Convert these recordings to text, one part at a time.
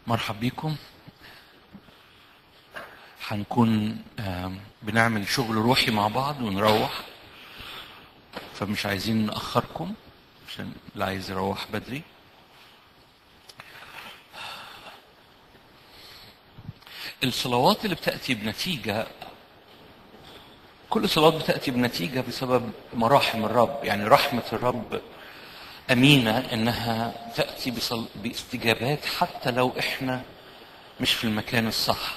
مرحب بيكم هنكون آم، بنعمل شغل روحي مع بعض ونروح فمش عايزين نأخركم عشان اللي عايز يروح بدري الصلوات اللي بتأتي بنتيجة كل صلاة بتأتي بنتيجة بسبب مراحم الرب يعني رحمة الرب أمينة إنها تأتي بصل... باستجابات حتى لو إحنا مش في المكان الصح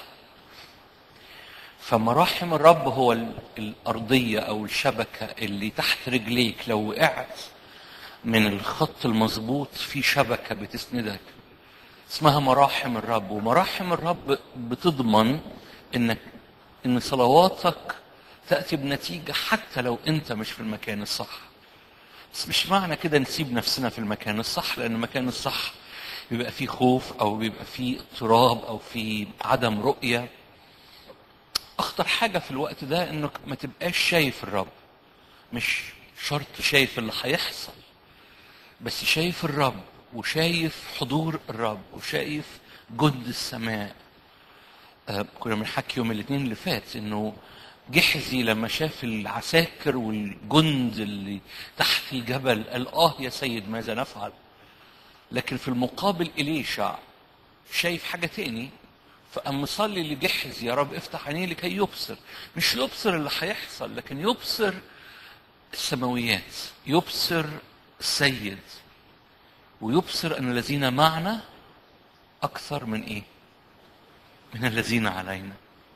فمراحم الرب هو ال- الأرضية أو الشبكة اللي تحت رجليك لو وقعت من الخط المظبوط في شبكة بتسندك اسمها مراحم الرب ومراحم الرب بتضمن انك ان صلواتك تاتي بنتيجه حتى لو انت مش في المكان الصح بس مش معنى كده نسيب نفسنا في المكان الصح لان المكان الصح بيبقى فيه خوف او بيبقى فيه اضطراب او فيه عدم رؤيه اخطر حاجه في الوقت ده انك ما تبقاش شايف الرب مش شرط شايف اللي هيحصل بس شايف الرب وشايف حضور الرب وشايف جند السماء آه، كنا بنحكي يوم الاثنين اللي فات انه جحزي لما شاف العساكر والجند اللي تحت الجبل قال اه يا سيد ماذا نفعل لكن في المقابل إليشع شايف حاجة تاني فقام مصلي لجحز يا رب افتح عينيه لكي يبصر مش يبصر اللي هيحصل لكن يبصر السماويات يبصر السيد ويبصر ان الذين معنا اكثر من ايه من الذين علينا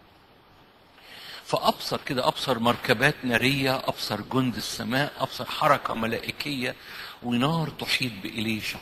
فابصر كده ابصر مركبات ناريه ابصر جند السماء ابصر حركه ملائكيه ونار تحيط باليشع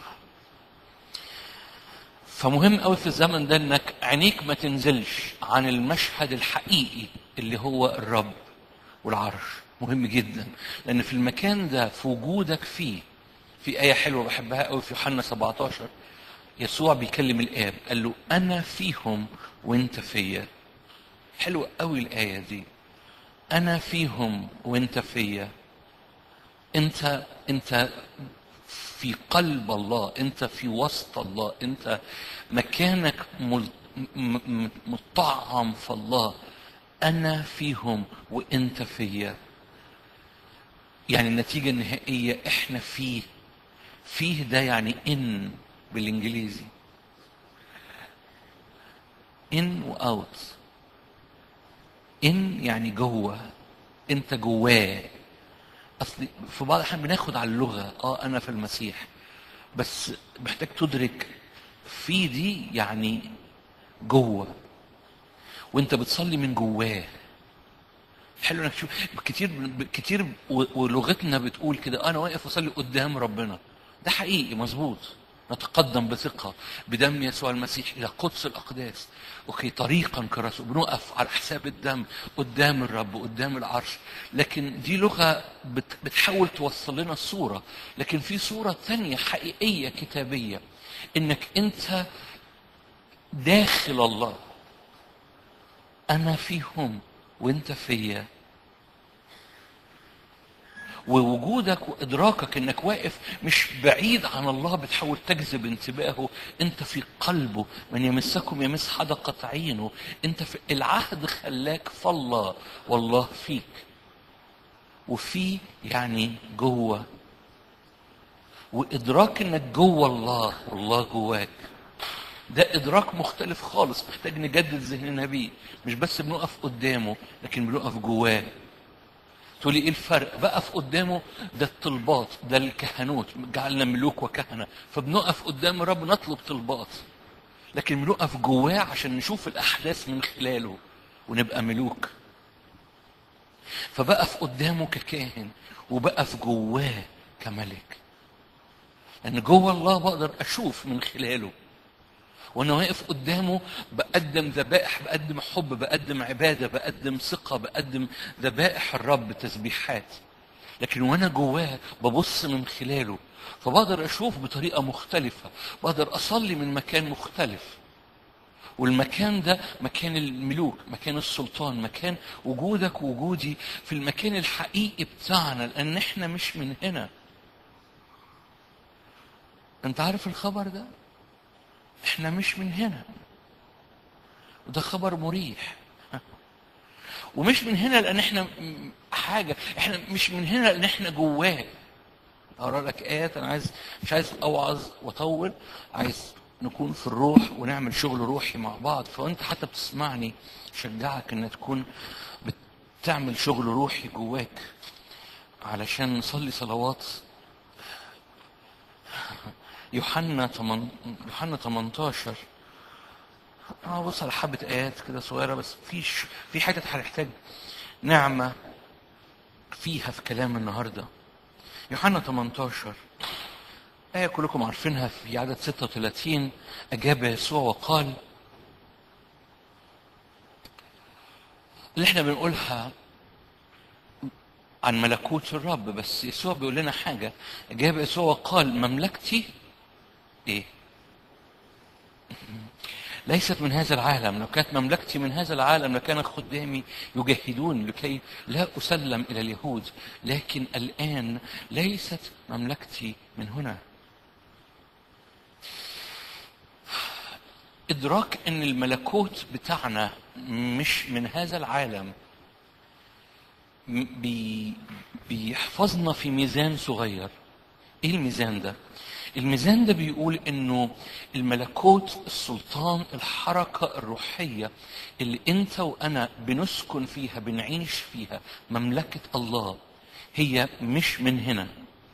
فمهم قوي في الزمن ده انك عينيك ما تنزلش عن المشهد الحقيقي اللي هو الرب والعرش مهم جدا لان في المكان ده في وجودك فيه في آية حلوة بحبها قوي في يوحنا 17 يسوع بيكلم الآب قال له أنا فيهم وأنت فيا حلوة قوي الآية دي أنا فيهم وأنت فيا أنت أنت في قلب الله أنت في وسط الله أنت مكانك مل- م- م- مطعم في الله أنا فيهم وأنت فيا يعني النتيجة النهائية إحنا فيه فيه ده يعني ان بالانجليزي ان واوت ان يعني جوه انت جواه اصل في بعض الاحيان بناخد على اللغه اه انا في المسيح بس محتاج تدرك في دي يعني جوه وانت بتصلي من جواه حلو انك تشوف كتير كتير و- ولغتنا بتقول كده انا واقف اصلي قدام ربنا ده حقيقي مظبوط نتقدم بثقة بدم يسوع المسيح إلى قدس الأقداس أوكي طريقا كرسول بنقف على حساب الدم قدام الرب قدام العرش لكن دي لغة بت- بتحاول توصل لنا الصورة لكن في صورة تانية حقيقية كتابية إنك أنت داخل الله أنا فيهم وأنت فيا ووجودك وادراكك انك واقف مش بعيد عن الله بتحاول تجذب انتباهه انت في قلبه من يمسكم يمس حدقة عينه انت في العهد خلاك في الله والله فيك وفي يعني جوه وادراك انك جوه الله والله جواك ده ادراك مختلف خالص محتاج نجدد ذهننا بيه مش بس بنقف قدامه لكن بنقف جواه تقولي ايه الفرق بقف قدامه ده الطلبات ده الكهنوت جعلنا ملوك وكهنه فبنقف قدام الرب نطلب طلبات لكن بنقف جواه عشان نشوف الاحداث من خلاله ونبقى ملوك فبقف قدامه ككاهن وبقف جواه كملك لان جوه الله بقدر اشوف من خلاله وانا واقف قدامه بقدم ذبائح بقدم حب بقدم عباده بقدم ثقه بقدم ذبائح الرب تسبيحات لكن وانا جواه ببص من خلاله فبقدر اشوف بطريقه مختلفه بقدر اصلي من مكان مختلف والمكان ده مكان الملوك مكان السلطان مكان وجودك ووجودي في المكان الحقيقي بتاعنا لان احنا مش من هنا انت عارف الخبر ده احنا مش من هنا وده خبر مريح ومش من هنا لان احنا م- حاجه احنا مش من هنا لان احنا جواه اقرا لك ايات انا عايز مش عايز اوعظ واطول عايز نكون في الروح ونعمل شغل روحي مع بعض فانت حتى بتسمعني شجعك ان تكون بتعمل شغل روحي جواك علشان نصلي صلوات يوحنا 8 يوحنا 18 اه بص على حبه ايات كده صغيره بس في ش... في حتت هنحتاج نعمه فيها في كلام النهارده يوحنا 18 آية كلكم عارفينها في عدد 36 أجاب يسوع وقال اللي احنا بنقولها عن ملكوت الرب بس يسوع بيقول لنا حاجة أجاب يسوع وقال مملكتي إيه؟ ليست من هذا العالم لو كانت مملكتي من هذا العالم لكان خدامي يجاهدون لكي لا أسلم إلى اليهود لكن الآن ليست مملكتي من هنا إدراك أن الملكوت بتاعنا مش من هذا العالم م- بي بيحفظنا في ميزان صغير ايه الميزان ده الميزان ده بيقول انه الملكوت السلطان الحركة الروحية اللي انت وانا بنسكن فيها بنعيش فيها مملكة الله هي مش من هنا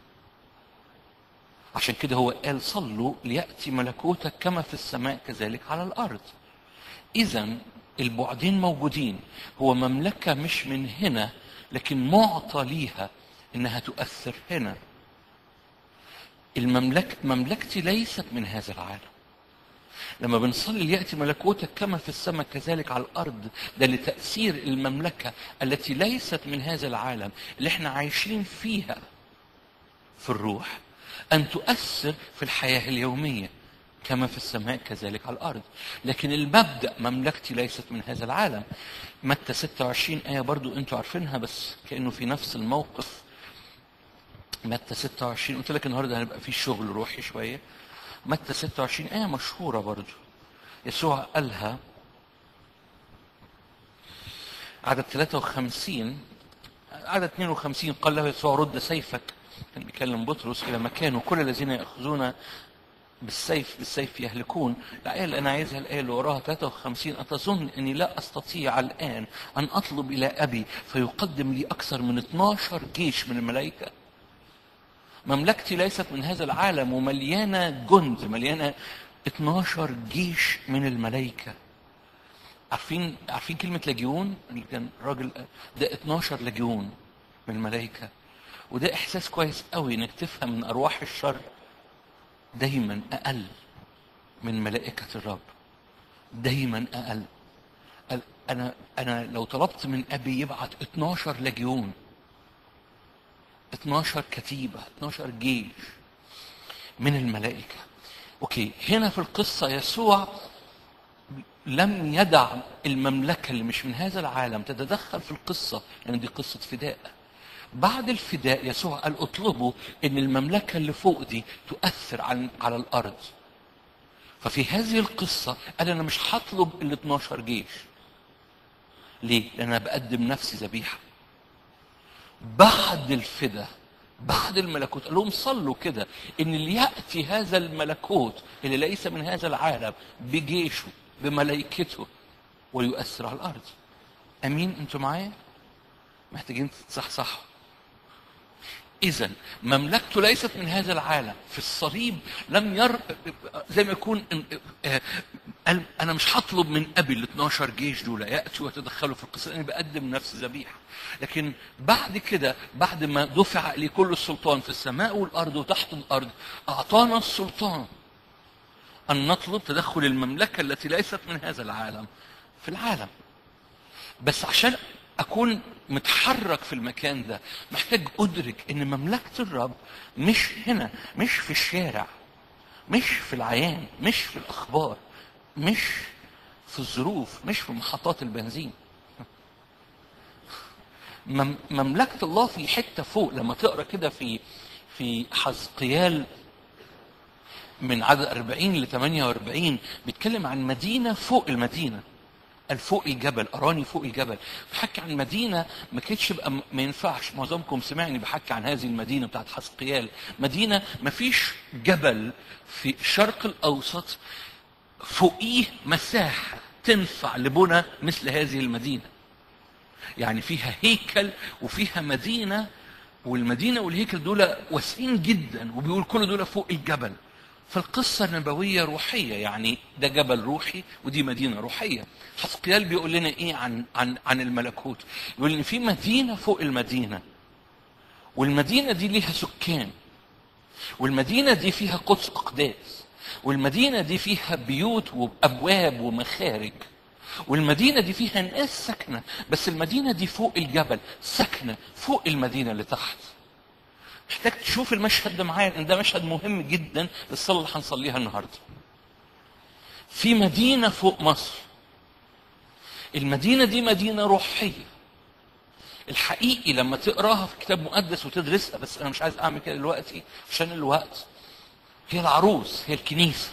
عشان كده هو قال صلوا ليأتي ملكوتك كما في السماء كذلك على الأرض إذا البعدين موجودين هو مملكة مش من هنا لكن معطى ليها إنها تؤثر هنا المملكة مملكتي ليست من هذا العالم لما بنصلي ليأتي ملكوتك كما في السماء كذلك على الأرض ده لتأثير المملكة التي ليست من هذا العالم اللي احنا عايشين فيها في الروح أن تؤثر في الحياة اليومية كما في السماء كذلك على الأرض لكن المبدأ مملكتي ليست من هذا العالم متى 26 آية برضو أنتوا عارفينها بس كأنه في نفس الموقف متى 26 قلت لك النهارده هنبقى في شغل روحي شويه متى 26 آية مشهورة برضو يسوع قالها عدد 53 عدد 52 قال له يسوع رد سيفك كان بيكلم بطرس إلى مكانه كل الذين يأخذون بالسيف بالسيف يهلكون الآية اللي أنا عايزها الآية اللي وراها 53 أتظن أني لا أستطيع الآن أن أطلب إلى أبي فيقدم لي أكثر من 12 جيش من الملائكة مملكتي ليست من هذا العالم ومليانة جند مليانة 12 جيش من الملائكة عارفين عارفين كلمة لجيون اللي كان راجل ده 12 لجيون من الملائكة وده إحساس كويس قوي إنك تفهم إن أرواح الشر دايما أقل من ملائكة الرب دايما أقل قال أنا أنا لو طلبت من أبي يبعت 12 لجيون 12 كتيبة 12 جيش من الملائكة أوكي هنا في القصة يسوع لم يدع المملكة اللي مش من هذا العالم تتدخل في القصة لأن يعني دي قصة فداء بعد الفداء يسوع قال اطلبوا ان المملكة اللي فوق دي تؤثر على على الارض ففي هذه القصة قال انا مش هطلب ال 12 جيش ليه؟ لان انا بقدم نفسي ذبيحة بعد الفداء بعد الملكوت قال لهم صلوا كده ان لياتي هذا الملكوت اللي ليس من هذا العالم بجيشه بملائكته ويؤثر على الارض امين انتوا معايا محتاجين تتصحصحوا اذا مملكته ليست من هذا العالم في الصليب لم ير زي ما يكون قال انا مش هطلب من ابي ال 12 جيش دول ياتوا ويتدخلوا في القصه انا بقدم نفسي ذبيحه لكن بعد كده بعد ما دفع لي كل السلطان في السماء والارض وتحت الارض اعطانا السلطان ان نطلب تدخل المملكه التي ليست من هذا العالم في العالم بس عشان اكون متحرك في المكان ده محتاج ادرك ان مملكه الرب مش هنا مش في الشارع مش في العيان مش في الاخبار مش في الظروف مش في محطات البنزين مملكه الله في حته فوق لما تقرا كده في في حزقيال من عدد 40 ل 48 بيتكلم عن مدينه فوق المدينه قال فوق الجبل اراني فوق الجبل بحكي عن مدينه ما كانتش بقى ما ينفعش معظمكم سمعني بحكي عن هذه المدينه بتاعت حسقيال مدينه ما فيش جبل في الشرق الاوسط فوقيه مساحه تنفع لبنى مثل هذه المدينه يعني فيها هيكل وفيها مدينه والمدينه والهيكل دول واسعين جدا وبيقول كل دول فوق الجبل فالقصة نبوية روحية يعني ده جبل روحي ودي مدينة روحية حسقيال بيقول لنا ايه عن عن عن الملكوت يقول ان في مدينة فوق المدينة والمدينة دي ليها سكان والمدينة دي فيها قدس أقداس والمدينة دي فيها بيوت وأبواب ومخارج والمدينة دي فيها ناس ساكنة بس المدينة دي فوق الجبل ساكنة فوق المدينة اللي تحت محتاج تشوف المشهد ده معايا لان ده مشهد مهم جدا للصلاه اللي هنصليها النهارده. في مدينه فوق مصر. المدينه دي مدينه روحيه. الحقيقي لما تقراها في كتاب مقدس وتدرسها بس انا مش عايز اعمل كده دلوقتي عشان الوقت. هي العروس هي الكنيسه.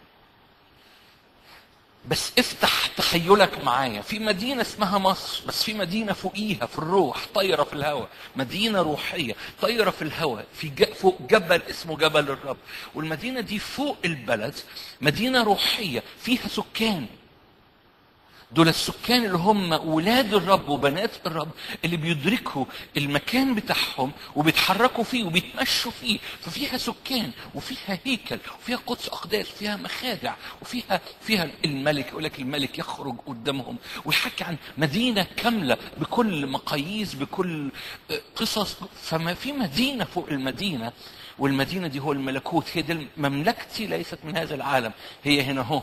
بس افتح تخيلك معايا في مدينة اسمها مصر بس في مدينة فوقيها في الروح طايرة في الهواء مدينة روحية طايرة في الهواء في ج- فوق جبل اسمه جبل الرب والمدينة دي فوق البلد مدينة روحية فيها سكان دول السكان اللي هم ولاد الرب وبنات الرب اللي بيدركوا المكان بتاعهم وبيتحركوا فيه وبيتمشوا فيه ففيها سكان وفيها هيكل وفيها قدس اقداس وفيها مخادع وفيها فيها الملك يقول لك الملك يخرج قدامهم ويحكي عن مدينه كامله بكل مقاييس بكل آه، قصص فما في مدينه فوق المدينه والمدينه دي هو الملكوت هي دي مملكتي ليست من هذا العالم هي هنا هو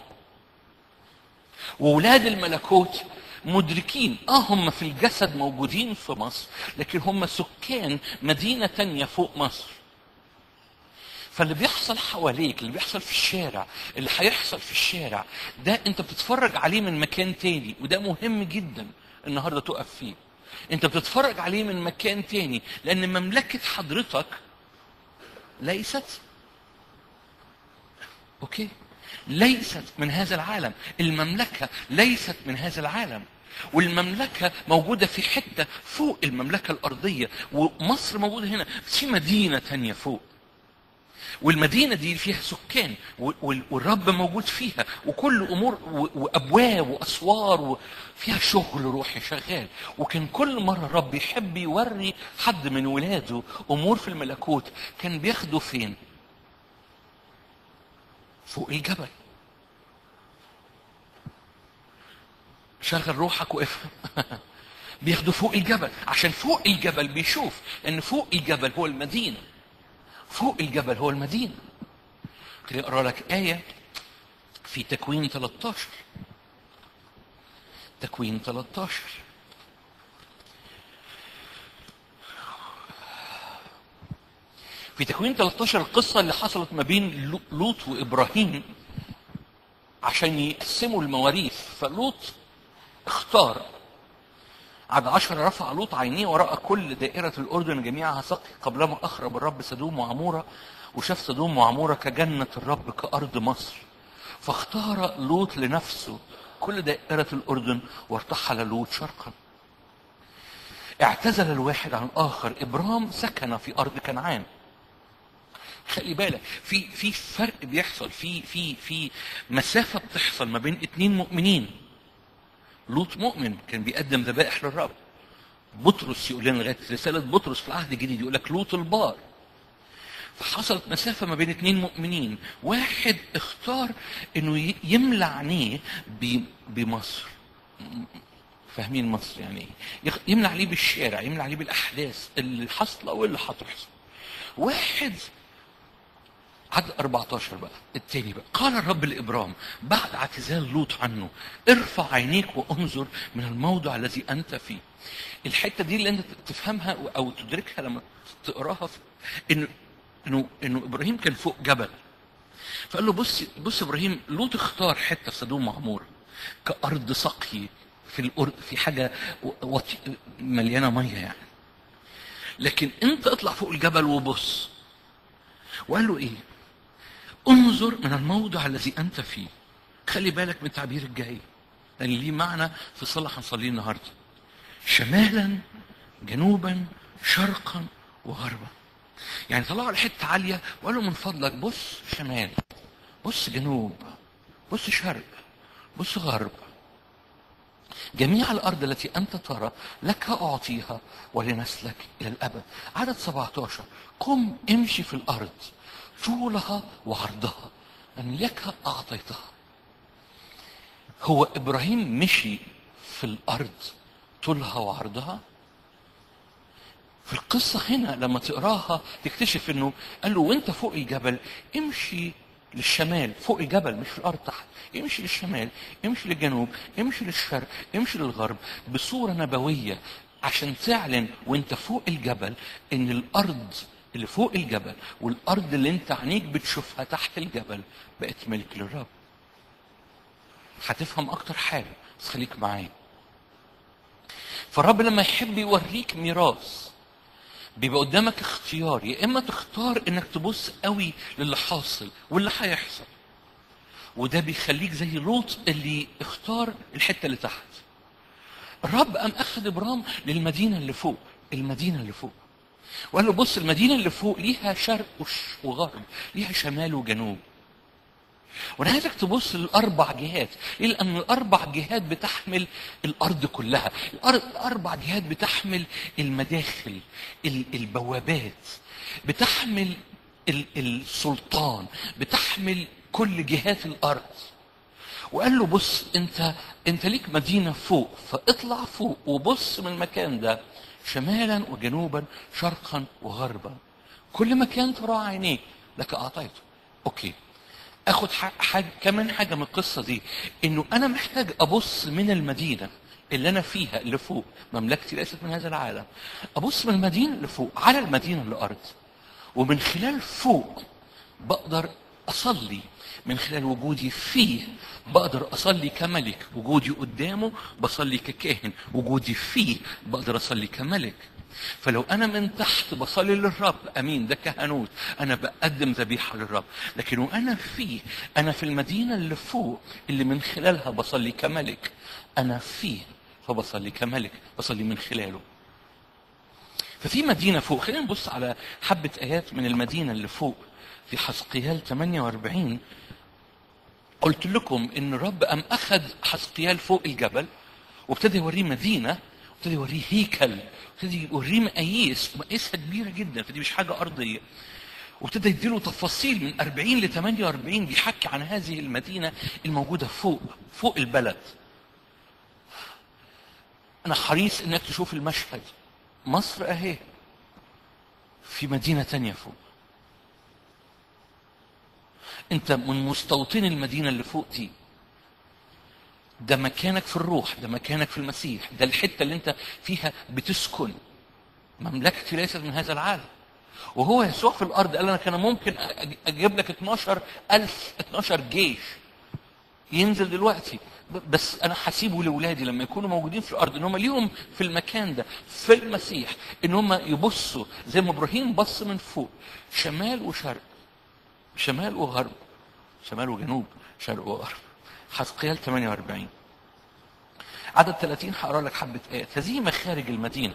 وولاد الملكوت مدركين اه هم في الجسد موجودين في مصر لكن هم سكان مدينة تانية فوق مصر فاللي بيحصل حواليك اللي بيحصل في الشارع اللي هيحصل في الشارع ده انت بتتفرج عليه من مكان تاني وده مهم جدا النهارده تقف فيه انت بتتفرج عليه من مكان تاني لان مملكة حضرتك ليست اوكي ليست من هذا العالم المملكة ليست من هذا العالم والمملكة موجودة في حتة فوق المملكة الأرضية ومصر موجودة هنا بس في مدينة تانية فوق والمدينة دي فيها سكان و- وال- والرب موجود فيها وكل أمور و- وأبواب وأسوار وفيها شغل روحي شغال وكان كل مرة الرب يحب يوري حد من ولاده أمور في الملكوت كان بياخده فين؟ فوق الجبل شغل روحك وافهم بياخدوا فوق الجبل عشان فوق الجبل بيشوف ان فوق الجبل هو المدينه فوق الجبل هو المدينه خليني اقرا لك ايه في تكوين 13 تكوين 13 في تكوين 13 القصة اللي حصلت ما بين لو- لوط وإبراهيم عشان يقسموا المواريث فلوط اختار عدد عشر رفع لوط عينيه وراء كل دائرة الأردن جميعها سقي قبلما أخرب الرب سدوم وعمورة وشاف سدوم وعمورة كجنة الرب كأرض مصر فاختار لوط لنفسه كل دائرة الأردن وارتحل لوط شرقا اعتزل الواحد عن الآخر إبرام سكن في أرض كنعان خلي بالك في في فرق بيحصل في في في مسافه بتحصل ما بين اتنين مؤمنين لوط مؤمن كان بيقدم ذبائح للرب بطرس يقول لنا لغايه رساله بطرس في العهد الجديد يقول لك لوط البار فحصلت مسافة ما بين اتنين مؤمنين واحد اختار انه ي- يملى عينيه ب- بمصر فاهمين مصر يعني ايه يخ- يملى عليه بالشارع يملى عليه بالاحداث اللي حاصله واللي هتحصل واحد عدد 14 بقى التاني بقى قال الرب لابرام بعد اعتزال لوط عنه ارفع عينيك وانظر من الموضع الذي انت فيه الحته دي اللي انت تفهمها او تدركها لما تقراها في انه انه انه ابراهيم كان فوق جبل فقال له بص بص ابراهيم لوط اختار حته في سدوم وعموره كارض سقي في الأرض في حاجه وطي مليانه ميه يعني لكن انت اطلع فوق الجبل وبص وقال له ايه انظر من الموضع الذي انت فيه خلي بالك من التعبير الجاي لان ليه معنى في الصلاه هنصليه النهارده شمالا جنوبا شرقا وغربا يعني طلعوا على حته عاليه وقالوا من فضلك بص شمال بص جنوب بص شرق بص غرب جميع الأرض التي أنت ترى لك أعطيها ولنسلك إلى الأبد عدد 17 قم امشي في الأرض طولها وعرضها أن لك أعطيتها هو إبراهيم مشي في الأرض طولها وعرضها في القصة هنا لما تقراها تكتشف انه قال له وانت فوق الجبل امشي للشمال فوق الجبل مش في الارض تحت امشي للشمال امشي للجنوب امشي للشرق امشي للغرب بصورة نبوية عشان تعلن وانت فوق الجبل ان الارض اللي فوق الجبل والارض اللي انت عينيك بتشوفها تحت الجبل بقت ملك للرب هتفهم اكتر حاجة بس خليك معايا فالرب لما يحب يوريك ميراث بيبقى قدامك اختيار يا اما تختار انك تبص قوي للي حاصل واللي هيحصل وده بيخليك زي لوط اللي اختار الحته اللي تحت الرب قام اخذ ابرام للمدينه اللي فوق المدينه اللي فوق وقال له بص المدينه اللي فوق ليها شرق وش- وغرب ليها شمال وجنوب وانا عايزك تبص للاربع جهات ليه لان الاربع جهات بتحمل الارض كلها الأر- الاربع جهات بتحمل المداخل ال- البوابات بتحمل ال- السلطان بتحمل كل جهات الارض وقال له بص انت انت ليك مدينه فوق فاطلع فوق وبص من المكان ده شمالا وجنوبا شرقا وغربا كل مكان ترى عينيك لك اعطيته اوكي اخد ح- حاجه كمان حاجه من القصه دي انه انا محتاج ابص من المدينه اللي انا فيها اللي فوق مملكتي ليست من هذا العالم ابص من المدينه اللي فوق على المدينه اللي ارض ومن خلال فوق بقدر اصلي من خلال وجودي فيه بقدر اصلي كملك وجودي قدامه بصلي ككاهن وجودي فيه بقدر اصلي كملك فلو انا من تحت بصلي للرب امين ده كهنوت انا بقدم ذبيحه للرب لكن وانا فيه انا في المدينه اللي فوق اللي من خلالها بصلي كملك انا فيه فبصلي كملك بصلي من خلاله ففي مدينة فوق خلينا نبص على حبة آيات من المدينة اللي فوق في حسقيال 48 قلت لكم إن الرب أم أخذ حسقيال فوق الجبل وابتدى يوريه مدينة وابتدى يوريه هيكل وابتدى يوريه مقاييس مقاييسها كبيرة جدا فدي مش حاجة أرضية وابتدى يديله تفاصيل من 40 ل 48 بيحكي عن هذه المدينة الموجودة فوق فوق البلد أنا حريص إنك تشوف المشهد مصر أهي في مدينة تانية فوق أنت من مستوطني المدينة اللي فوق دي ده مكانك في الروح ده مكانك في المسيح ده الحتة اللي أنت فيها بتسكن مملكتي ليست من هذا العالم وهو يسوع في الأرض قال أنا كان ممكن أج- أجيب لك 12 ألف 12 جيش ينزل دلوقتي ب- بس انا هسيبه لاولادي لما يكونوا موجودين في الارض ان هم ليهم في المكان ده في المسيح ان هم يبصوا زي ما ابراهيم بص من فوق شمال وشرق شمال وغرب شمال وجنوب شرق وغرب حزقيال 48 عدد 30 هقرا لك حبه ايات هذه مخارج المدينه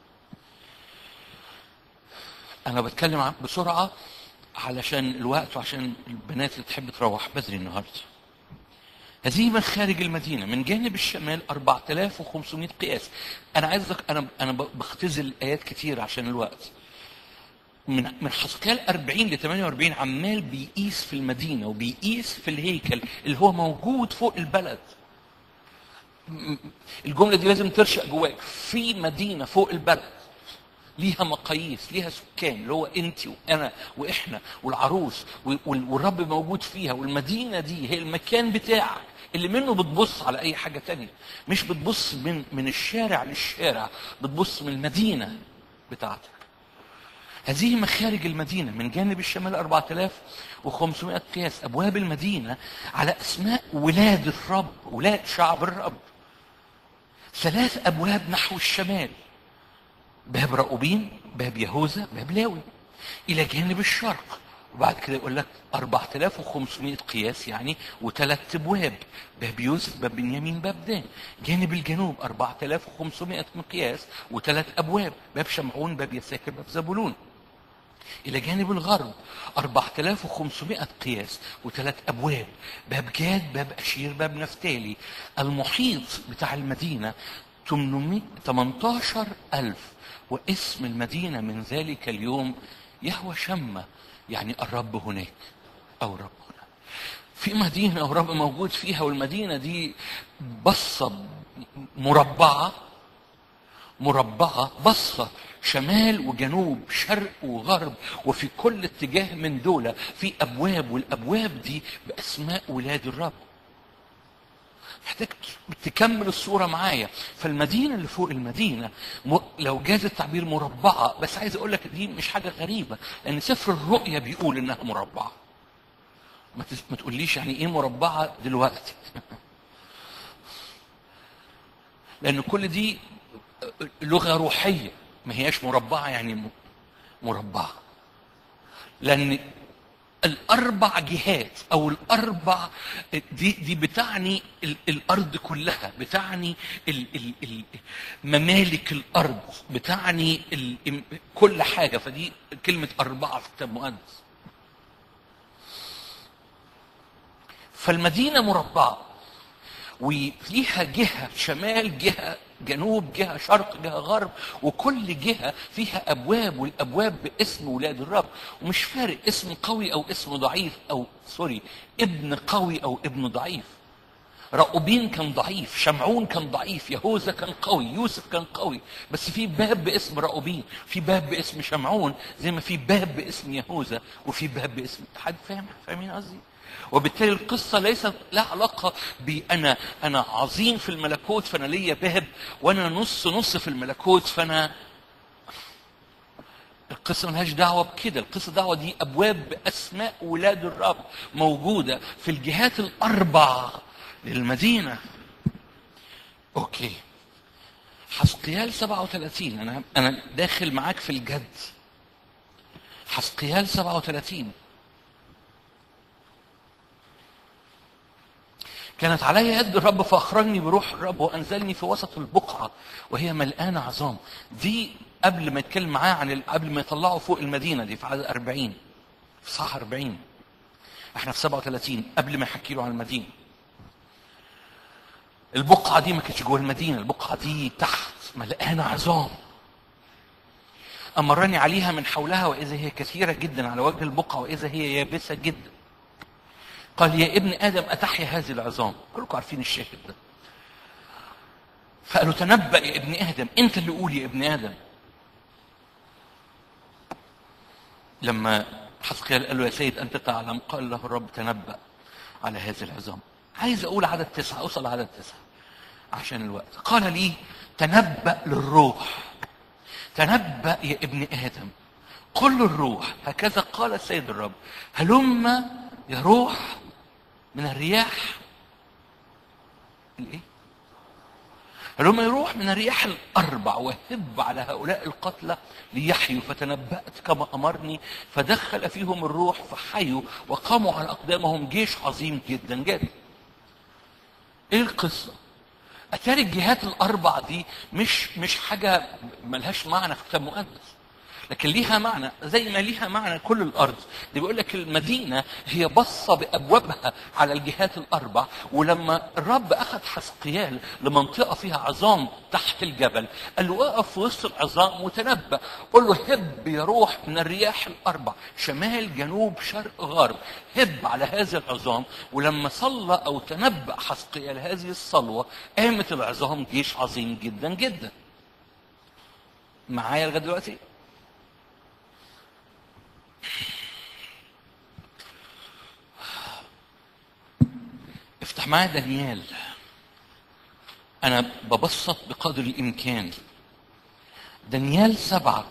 انا بتكلم عن- بسرعه علشان الوقت وعشان البنات اللي تحب تروح بدري النهارده هذه مخارج المدينة من جانب الشمال 4500 قياس أنا عايزك أنا أنا بختزل آيات كتير عشان الوقت من من حسقيال 40 ل 48 عمال بيقيس في المدينة وبيقيس في الهيكل اللي هو موجود فوق البلد م- الجملة دي لازم ترشق جواك في مدينة فوق البلد ليها مقاييس ليها سكان اللي هو انت وانا واحنا والعروس وال- والرب موجود فيها والمدينه دي هي المكان بتاعك اللي منه بتبص على اي حاجه تانية مش بتبص من من الشارع للشارع بتبص من المدينه بتاعتك هذه مخارج المدينه من جانب الشمال 4500 قياس ابواب المدينه على اسماء ولاد الرب ولاد شعب الرب ثلاث ابواب نحو الشمال باب رأوبين باب يهوذا باب لاوي إلى جانب الشرق وبعد كده يقول لك 4500 قياس يعني وثلاث ابواب باب يوسف باب بنيامين باب دان جانب الجنوب 4500 مقياس وثلاث ابواب باب شمعون باب يساكر باب زبولون إلى جانب الغرب 4500 قياس وثلاث أبواب باب جاد باب أشير باب نفتالي المحيط بتاع المدينة 800 18 ألف واسم المدينة من ذلك اليوم يهوى شمة يعني الرب هناك أو الرب هنا في مدينة أو رب موجود فيها والمدينة دي بصة مربعة مربعة بصة شمال وجنوب شرق وغرب وفي كل اتجاه من دول في أبواب والأبواب دي بأسماء ولاد الرب محتاج تكمل الصورة معايا فالمدينة اللي فوق المدينة م- لو جاز التعبير مربعة بس عايز أقول لك دي مش حاجة غريبة لأن سفر الرؤيا بيقول إنها مربعة ما تس- ما تقوليش يعني إيه مربعة دلوقتي لأن كل دي لغة روحية ما هياش مربعة يعني م- مربعة لأن الأربع جهات أو الأربع دي دي بتعني ال- الأرض كلها بتعني ال ال ال ممالك الأرض بتعني ال كل حاجة فدي كلمة أربعة في الكتاب المقدس فالمدينة مربعة وفيها جهة شمال جهة جنوب جهة شرق جهة غرب وكل جهة فيها أبواب والأبواب باسم ولاد الرب ومش فارق اسم قوي أو اسم ضعيف أو سوري ابن قوي أو ابن ضعيف رأوبين كان ضعيف شمعون كان ضعيف يهوذا كان قوي يوسف كان قوي بس في باب باسم رأوبين في باب باسم شمعون زي ما في باب باسم يهوذا وفي باب باسم حد فاهم فاهمين قصدي وبالتالي القصة ليست لها علاقة بأنا أنا عظيم في الملكوت فأنا ليا باب وأنا نص نص في الملكوت فأنا القصة ملهاش دعوة بكده القصة دعوة دي أبواب بأسماء ولاد الرب موجودة في الجهات الأربع للمدينة أوكي حسقيال 37 أنا أنا داخل معاك في الجد حسقيال 37 كانت علي يد الرب فأخرجني بروح الرب وأنزلني في وسط البقعة وهي ملقانة عظام دي قبل ما يتكلم معاه عن ال- قبل ما يطلعوا فوق المدينة دي في عدد 40 في صح 40 احنا في 37 قبل ما يحكي له عن المدينة البقعة دي ما كانتش جوه المدينة البقعة دي تحت ملقانة عظام أمرني عليها من حولها وإذا هي كثيرة جدا على وجه البقعة وإذا هي يابسة جدا قال يا ابن ادم اتحيا هذه العظام كلكم عارفين الشاهد ده فقالوا تنبأ يا ابن ادم انت اللي قول يا ابن ادم لما حسقيال قال له يا سيد انت تعلم قال له الرب تنبأ على هذه العظام عايز اقول عدد تسعة اوصل عدد تسعة عشان الوقت قال لي تنبأ للروح تنبأ يا ابن ادم قل للروح هكذا قال السيد الرب هلم يا روح من الرياح الايه هلما يروح من الرياح الاربع وهب على هؤلاء القتلى ليحيوا فتنبأت كما امرني فدخل فيهم الروح فحيوا وقاموا على اقدامهم جيش عظيم جدا جدا ايه القصه اتاري الجهات الاربع دي مش مش حاجه ملهاش معنى في الكتاب المقدس لكن ليها معنى زي ما ليها معنى كل الارض دي بيقول لك المدينه هي بصه بابوابها على الجهات الاربع ولما الرب اخذ حسقيال لمنطقه فيها عظام تحت الجبل قال له اقف في وسط العظام وتنبأ قل له هب يا روح من الرياح الاربع شمال جنوب شرق غرب هب على هذه العظام ولما صلى او تنبأ حسقيال هذه الصلوه قامت العظام جيش عظيم جدا جدا معايا لغايه دلوقتي افتح معايا دانيال انا ببسط بقدر الامكان دانيال سبعة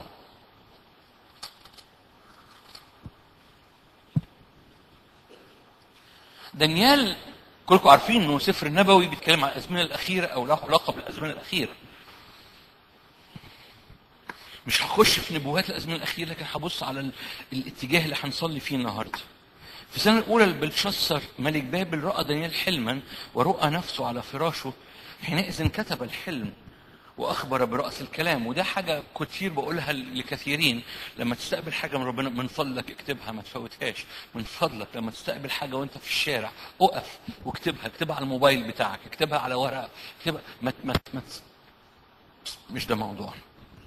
دانيال كلكم عارفين انه سفر نبوي بيتكلم عن الازمنه الاخيره او له علاقه بالازمنه الاخيره مش هخش في نبوات الازمنه الاخيره لكن هبص على ال- الاتجاه اللي هنصلي فيه النهارده في السنه الاولى لبلشسر ملك بابل راى دانيال حلما ورؤى نفسه على فراشه حينئذ كتب الحلم واخبر براس الكلام وده حاجه كتير بقولها لكثيرين لما تستقبل حاجه من ربنا من فضلك اكتبها ما تفوتهاش من فضلك لما تستقبل حاجه وانت في الشارع اقف واكتبها اكتبها على الموبايل بتاعك اكتبها على ورقه اكتبها ما ما ما مش ده موضوعنا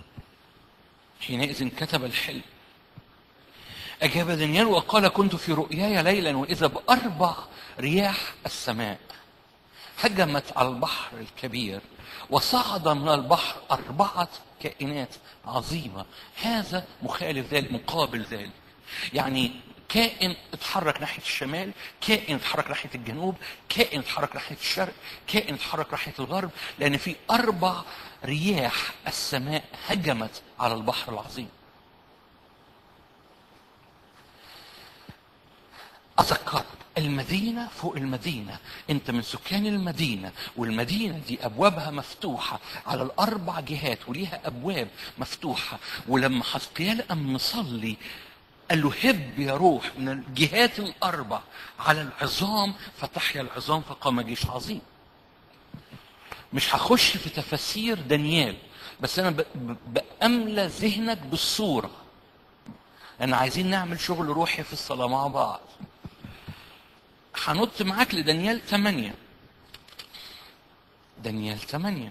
حينئذ كتب الحلم أجاب دانيال وقال كنت في رؤياي ليلا وإذا بأربع رياح السماء هجمت على البحر الكبير وصعد من البحر أربعة كائنات عظيمة هذا مخالف ذلك مقابل ذلك يعني كائن اتحرك ناحية الشمال كائن اتحرك ناحية الجنوب كائن اتحرك ناحية الشرق كائن اتحرك ناحية الغرب لأن في أربع رياح السماء هجمت على البحر العظيم أذكرك المدينة فوق المدينة أنت من سكان المدينة والمدينة دي أبوابها مفتوحة على الأربع جهات وليها أبواب مفتوحة ولما حسقيال قام مصلي قال له هب يا روح من الجهات الأربع على العظام فتحيا العظام فقام جيش عظيم مش هخش في تفاسير دانيال بس أنا ب- ب- بأملى ذهنك بالصورة لأن عايزين نعمل شغل روحي في الصلاة مع بعض هنط معاك لدانيال 8 دانيال 8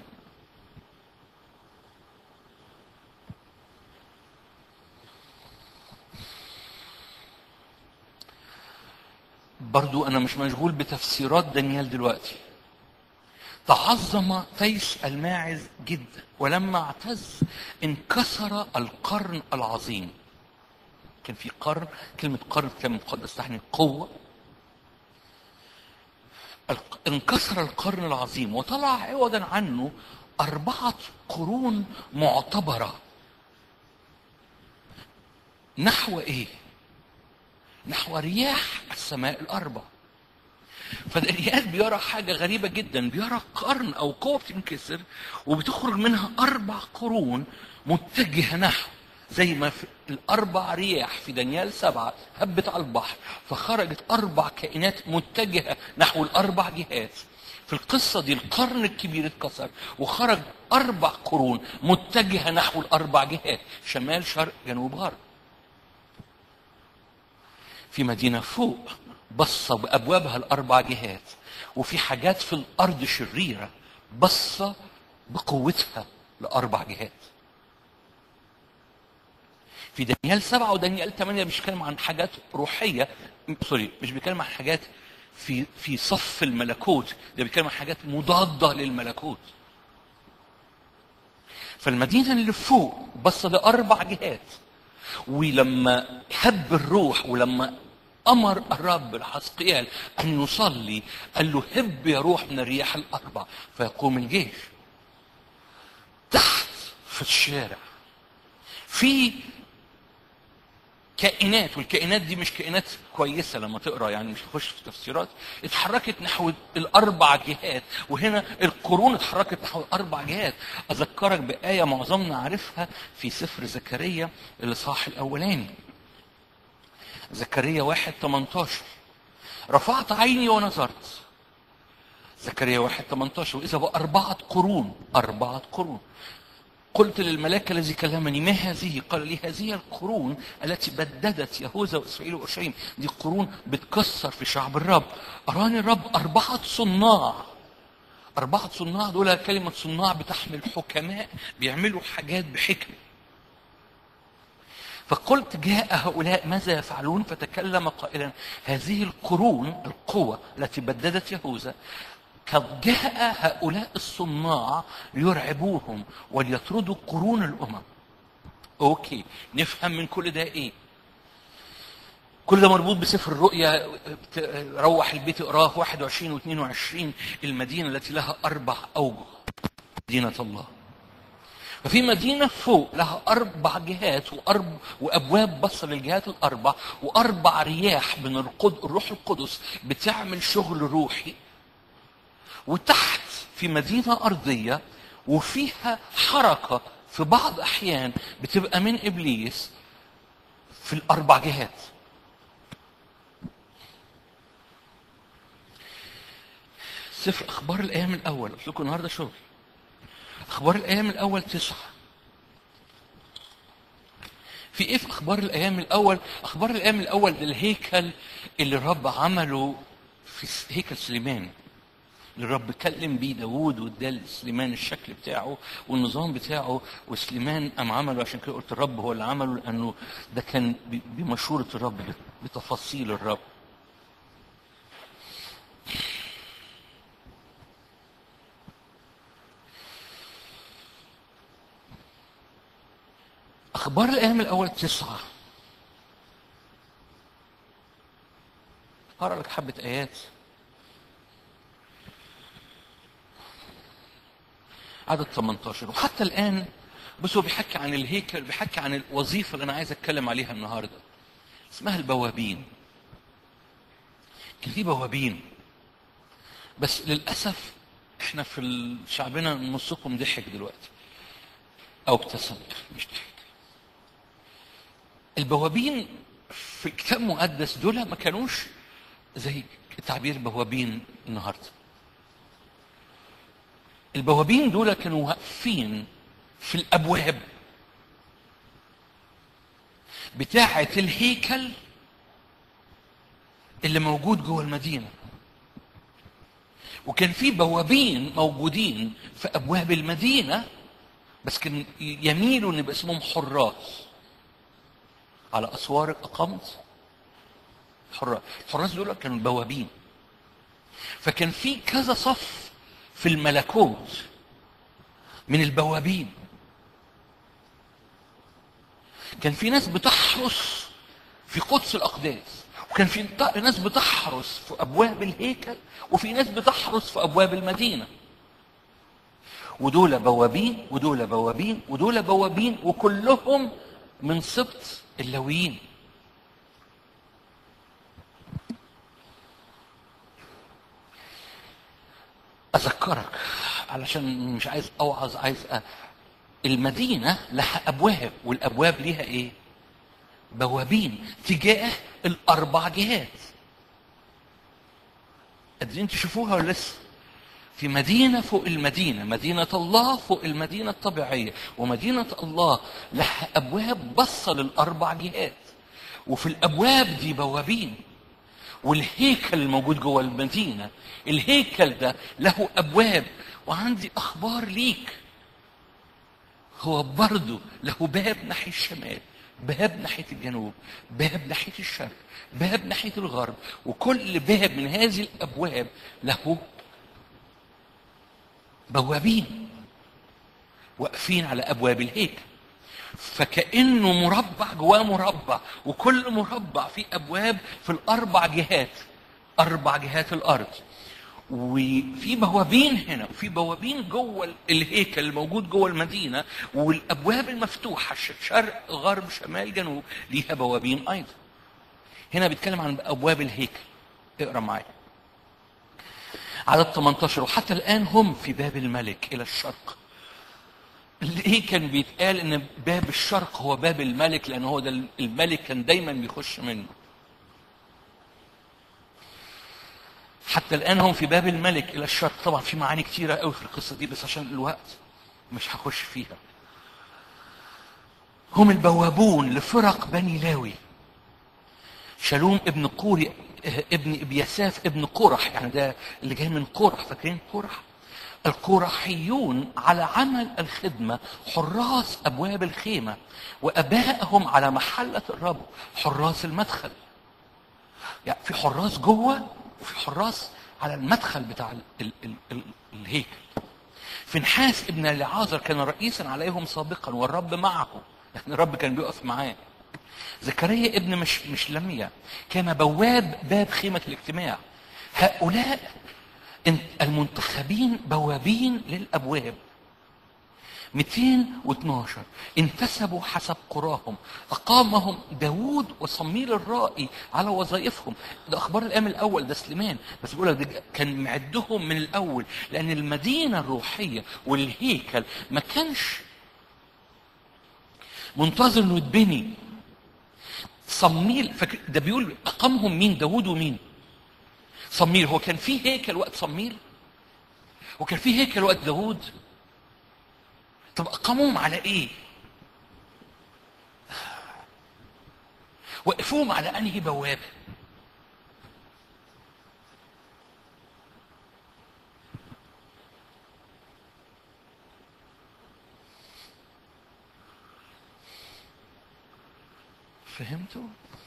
برضو أنا مش مشغول بتفسيرات دانيال دلوقتي تعظم تيس الماعز جدا ولما اعتز انكسر القرن العظيم كان في قرن كلمة قرن في الكتاب المقدس تعني قوة الق- انكسر القرن العظيم وطلع عوضا عنه أربعة قرون معتبرة نحو إيه؟ نحو رياح السماء الأربع فدانيال بيرى حاجة غريبة جدا بيرى قرن أو قوة بتنكسر وبتخرج منها أربع قرون متجهة نحو زي ما في الأربع رياح في دانيال سبعة هبت على البحر فخرجت أربع كائنات متجهة نحو الأربع جهات في القصة دي القرن الكبير اتكسر وخرج أربع قرون متجهة نحو الأربع جهات شمال شرق جنوب غرب في مدينة فوق بصة بأبوابها الأربع جهات وفي حاجات في الأرض شريرة بصة بقوتها لأربع جهات في دانيال سبعة ودانيال ثمانية مش بيتكلم عن حاجات روحية سوري مش بيتكلم عن حاجات في في صف الملكوت ده بيتكلم عن حاجات مضادة للملكوت فالمدينة اللي فوق بصة لأربع جهات ولما هب الروح ولما امر الرب الحسقيال ان يصلي قال له هب يا روح من الرياح الاربع فيقوم الجيش تحت في الشارع في كائنات والكائنات دي مش كائنات كويسة لما تقرا يعني مش تخش في تفسيرات اتحركت نحو الأربع جهات وهنا القرون اتحركت نحو الأربع جهات أذكرك بآية معظمنا عارفها في سفر زكريا الإصحاح الأولاني زكريا واحد 18 رفعت عيني ونظرت زكريا واحد 18 وإذا بأربعة قرون أربعة قرون قلت للملاك الذي كلمني ما هذه؟ قال لي هذه القرون التي بددت يهوذا واسرائيل واورشليم دي قرون بتكسر في شعب الرب اراني الرب اربعه صناع اربعه صناع دول كلمه صناع بتحمل حكماء بيعملوا حاجات بحكمه فقلت جاء هؤلاء ماذا يفعلون فتكلم قائلا هذه القرون القوة التي بددت يهوذا قد جاء هؤلاء الصناع ليرعبوهم وليطردوا قرون الامم اوكي نفهم من كل ده ايه كل ده مربوط بسفر الرؤيا ت- روح البيت اقراه 21 و22 المدينه التي لها اربع اوجه مدينه الله ففي مدينة فوق لها أربع جهات وأرب وأبواب بصة للجهات الأربع وأربع رياح من القد... الروح القدس بتعمل شغل روحي وتحت في مدينة أرضية وفيها حركة في بعض احيان بتبقى من ابليس في الاربع جهات سفر اخبار الايام الاول قلت لكم النهارده شغل اخبار الايام الاول تسعه في ايه في اخبار الايام الاول اخبار الايام الاول ده الهيكل اللي الرب عمله في س- هيكل سليمان اللي الرب كلم بيه داوود واداه لسليمان الشكل بتاعه والنظام بتاعه وسليمان قام عمله عشان كده قلت الرب هو اللي عمله لانه ده كان ب- بمشوره الرب بتفاصيل الرب أخبار الأيام الأول تسعة هقرا لك حبة آيات عدد 18 وحتى الآن بص هو بيحكي عن الهيكل بيحكي عن الوظيفة اللي أنا عايز أتكلم عليها النهاردة اسمها البوابين كان في بوابين بس للأسف احنا في شعبنا نصكم ضحك دلوقتي أو ابتسم مش ضحك البوابين في الكتاب المقدس دول ما كانوش زي تعبير بوابين النهارده البوابين دول كانوا واقفين في الابواب بتاعه الهيكل اللي موجود جوه المدينه وكان في بوابين موجودين في ابواب المدينه بس كان يميلوا ان يبقى اسمهم حراس على اسوار اقامت حراس الحراس دول كانوا بوابين فكان في كذا صف في الملكوت من البوابين كان في ناس بتحرس في قدس الاقداس وكان في ناس بتحرس في ابواب الهيكل وفي ناس بتحرس في ابواب المدينه ودول بوابين ودول بوابين ودول بوابين وكلهم من سبط اللويين اذكرك علشان مش عايز اوعظ عايز أ... المدينه لها ابواب والابواب ليها ايه بوابين تجاه الاربع جهات قادرين تشوفوها ولا لسه في مدينة فوق المدينة مدينة الله فوق المدينة الطبيعية ومدينة الله لها أبواب بصة للأربع جهات وفي الأبواب دي بوابين والهيكل الموجود جوه المدينة الهيكل ده له أبواب وعندي أخبار ليك هو برضه له باب ناحية الشمال باب ناحية الجنوب باب ناحية الشرق باب ناحية الغرب وكل باب من هذه الأبواب له بوابين واقفين على ابواب الهيكل فكانه مربع جواه مربع وكل مربع فيه ابواب في الاربع جهات اربع جهات الارض وفي بوابين هنا وفي بوابين جوه الهيكل الموجود جوه المدينه والابواب المفتوحه شرق غرب شمال جنوب ليها بوابين ايضا هنا بيتكلم عن ابواب الهيكل اقرا معايا عدد 18 وحتى الآن هم في باب الملك إلى الشرق ليه كان بيتقال ان باب الشرق هو باب الملك لان هو ده الملك كان دايما بيخش منه حتى الان هم في باب الملك الى الشرق طبعا في معاني كتيره قوي في القصه دي بس عشان الوقت مش هخش فيها هم البوابون لفرق بني لاوي شالوم ابن قوري ابن ابياساف ابن قرح يعني ده اللي جاي من قرح فاكرين قرح القرحيون على عمل الخدمة حراس أبواب الخيمة وأبائهم على محلة الرب حراس المدخل يعني في حراس جوه وفي حراس على المدخل بتاع ال ال ال ال الهيكل فنحاس ابن العازر كان رئيسا عليهم سابقا والرب معه يعني الرب كان بيقف معاه زكريا ابن مش مش لمية كان بواب باب خيمة الاجتماع هؤلاء المنتخبين بوابين للأبواب 212 انتسبوا حسب قراهم أقامهم داوود وصميل الرائي على وظائفهم ده أخبار الأيام الأول ده سليمان بس بقول لك كان معدهم من الأول لأن المدينة الروحية والهيكل ما كانش منتظر انه يتبني صميل فاكر ده بيقول اقامهم مين داوود ومين صميل هو كان في هيكل وقت صميل وكان في هيكل وقت داوود طب اقاموهم على ايه وقفوهم على انهي بوابه فهمتوا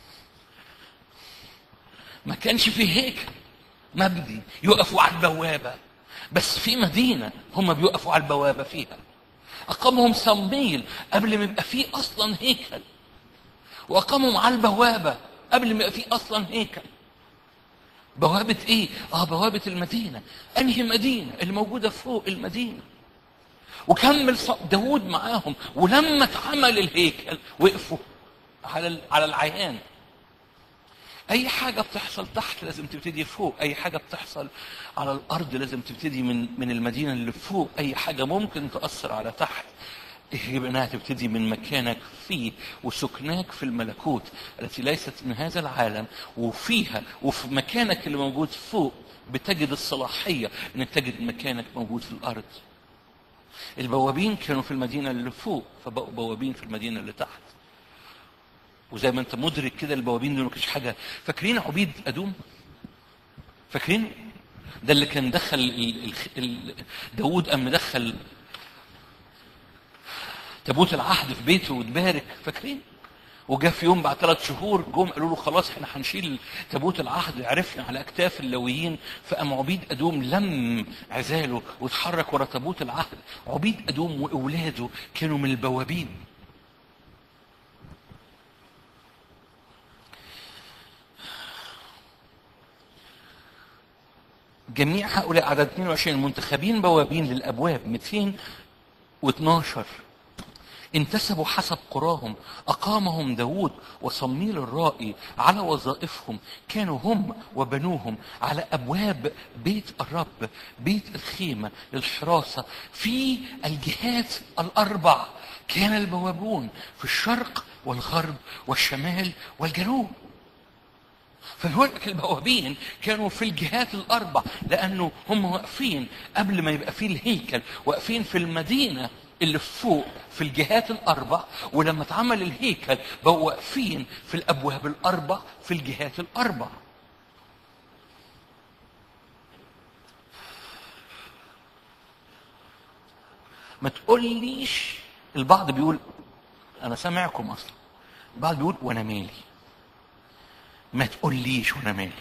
ما كانش في هيكل مبني يقفوا على البوابه بس في مدينه هم بيقفوا على البوابه فيها اقامهم صميل قبل ما يبقى فيه اصلا هيكل واقامهم على البوابه قبل ما يبقى فيه اصلا هيكل بوابة ايه؟ اه بوابة المدينة انهي مدينة اللي موجودة فوق المدينة وكمل ص- داود معاهم ولما اتعمل الهيكل وقفوا على ال- على العيان اي حاجه بتحصل تحت لازم تبتدي فوق اي حاجه بتحصل على الارض لازم تبتدي من من المدينه اللي فوق اي حاجه ممكن تاثر على تحت يجب انها تبتدي من مكانك فيه وسكناك في الملكوت التي ليست من هذا العالم وفيها وفي مكانك اللي موجود فوق بتجد الصلاحيه انك تجد مكانك موجود في الارض البوابين كانوا في المدينه اللي فوق فبقوا بوابين في المدينه اللي تحت وزي ما انت مدرك كده البوابين دول ما كانش حاجه فاكرين عبيد ادوم فاكرين ده اللي كان دخل ال... ال... ال... داوود قام مدخل تابوت العهد في بيته وتبارك فاكرين وجاء في يوم بعد ثلاث شهور جم قالوا له خلاص احنا هنشيل تابوت العهد عرفنا على اكتاف اللويين فقام عبيد ادوم لم عزاله واتحرك ورا تابوت العهد عبيد ادوم واولاده كانوا من البوابين جميع هؤلاء عدد 22 المنتخبين بوابين للابواب 212 انتسبوا حسب قراهم أقامهم داود وصميل الرائي على وظائفهم كانوا هم وبنوهم على أبواب بيت الرب بيت الخيمة للحراسة في الجهات الأربع كان البوابون في الشرق والغرب والشمال والجنوب فبيقول لك البوابين كانوا في الجهات الاربع لانه هم واقفين قبل ما يبقى فيه الهيكل واقفين في المدينه اللي فوق في الجهات الاربع ولما اتعمل الهيكل بقوا واقفين في الابواب الاربع في الجهات الاربع ما تقوليش البعض بيقول انا سامعكم اصلا البعض بيقول وانا مالي ما تقوليش وانا مالي